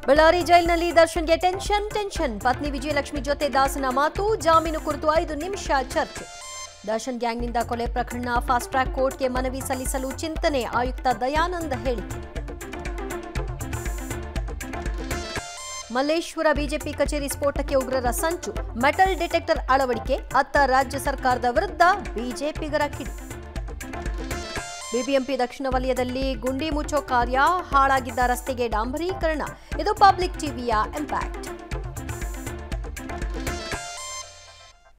ಬಳ್ಳಾರಿ ಜೈಲಿನಲ್ಲಿ ದರ್ಶನ್ಗೆ tension tension ಪತ್ನಿ ವಿಜಯಲಕ್ಷ್ಮಿ ಜೊತೆ ದಾಸನ ಮಾತು ಜಾಮೀನು ಕುರಿತು ಐದು ನಿಮಿಷ ಚರ್ಚೆ ದರ್ಶನ್ ಗ್ಯಾಂಗ್ನಿಂದ ಕೊಲೆ ಪ್ರಕರಣ ಫಾಸ್ಟ್ ಟ್ರ್ಯಾಕ್ ಕೋರ್ಟ್ಗೆ ಮನವಿ ಸಲ್ಲಿಸಲು ಚಿಂತನೆ ಆಯುಕ್ತ ದಯಾನಂದ್ ಹೇಳಿಕೆ ಮಲ್ಲೇಶ್ವರ ಬಿಜೆಪಿ ಕಚೇರಿ ಸ್ಫೋಟಕ್ಕೆ ಉಗ್ರರ ಸಂಚು ಮೆಟಲ್ ಡಿಟೆಕ್ಟರ್ ಅಳವಡಿಕೆ ಅತ್ತ ರಾಜ್ಯ ಸರ್ಕಾರದ ವಿರುದ್ಧ ಬಿಜೆಪಿಗರ ಕಿಡಿ ಬಿಬಿಎಂಪಿ ದಕ್ಷಿಣ ವಲಯದಲ್ಲಿ ಗುಂಡಿ ಮುಚ್ಚೋ ಕಾರ್ಯ ಹಾಳಾಗಿದ್ದ ರಸ್ತೆಗೆ ಡಾಂಬರೀಕರಣ ಇದು ಪಬ್ಲಿಕ್ ಟಿವಿಯ ಇಂಪ್ಯಾಕ್ಟ್